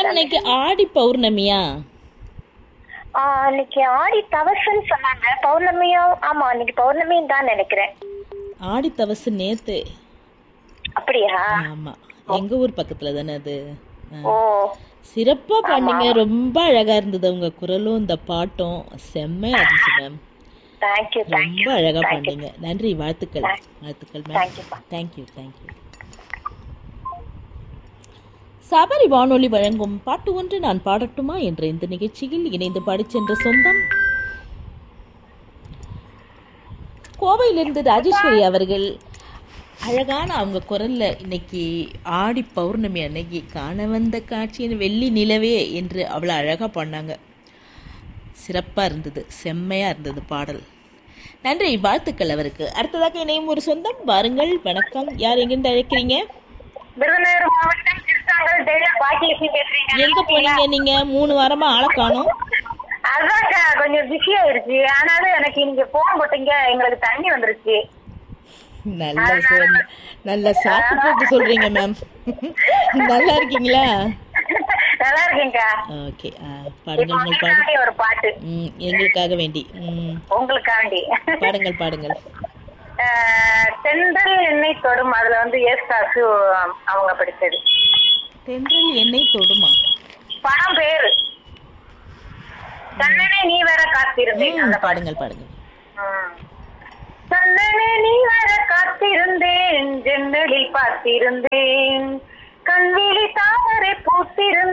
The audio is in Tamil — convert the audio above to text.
மேம் இன்னைக்கு ஆடி பௌர்ணமியா ஆ, இன்னைக்கு ஆடி தவசுன்னு சொன்னாங்க பௌர்ணமியும் ஆமா இன்னைக்கு பௌர்ணமின்னு தான் நினைக்கிறேன் ஆடி தவசு நேத்து அப்படியா ஆமா எங்க ஊர் பக்கத்துல தானே அது ஆ. ஓ சிறப்பா பாண்டிங்க ரொம்ப அழகா இருந்தது உங்க குரலும் இந்த பாட்டும் செம்மையா இருந்துச்சு மேம் தேங்க்யூ தேங்க்யூ ரொம்ப அழகா பாண்டிங்க நன்றி வாழ்த்துக்கள் வாழ்த்துக்கள் மேம் தேங்க்யூப்பா தேங்க்யூ தேங்க்யூ சபரி வானொலி வழங்கும் பாட்டு ஒன்று நான் பாடட்டுமா என்ற இந்த நிகழ்ச்சியில் இணைந்து பாடிச் சென்ற சொந்தம் கோவையிலிருந்து ராஜேஸ்வரி அவர்கள் அழகான அவங்க குரல்ல இன்னைக்கு ஆடி பௌர்ணமி அன்னைக்கு காண வந்த காட்சியின் வெள்ளி நிலவே என்று அவ்வளோ அழகாக பண்ணாங்க சிறப்பாக இருந்தது செம்மையாக இருந்தது பாடல் நன்றி வாழ்த்துக்கள் அவருக்கு அடுத்ததாக இணையும் ஒரு சொந்தம் வாருங்கள் வணக்கம் யார் எங்கிருந்து அழைக்கிறீங்க விருதுநகர் மாவட்டம் திருத்தாங்கல் டெய்லர் பாக்கியலட்சுமி பேசுறீங்க எங்க போனீங்க நீங்க மூணு வாரமா ஆளை காணோம் அதான்க்கா கொஞ்சம் பிஸி ஆயிருச்சு ஆனாலும் எனக்கு நீங்க போன் போட்டீங்க எங்களுக்கு தண்ணி வந்துருச்சு நல்ல சொல் நல்ல சாக்கு போக்கு சொல்றீங்க மேம் நல்லா இருக்கீங்களா நல்லா இருக்கேங்க்கா ஓகே பாடுங்கள் உங்கள் பாடு உங்களுக்காண்டி ஒரு பாட்டு ம், எங்களுக்காக வேண்டி ம், உங்களுக்காண்டி பாடுங்கள் பாடுங்கள் அஹ், தென்றல் எண்ணெய் தொடும் அதுல வந்து ஏஸ்தாசு அவங்க படிச்சது தென்றல் எண்ணெய் தொடுமா படம் பேரு கண்ணனே நீ வேற காத்திருந்தேன் ம், பாடுங்கள் பாடுங்கள் ம். கண்ணனே நீ வர காத்திருந்தேன் ஜன்னலில் பார்த்திருந்தேன் கண்விழி தாமரை பூத்திருந்தேன்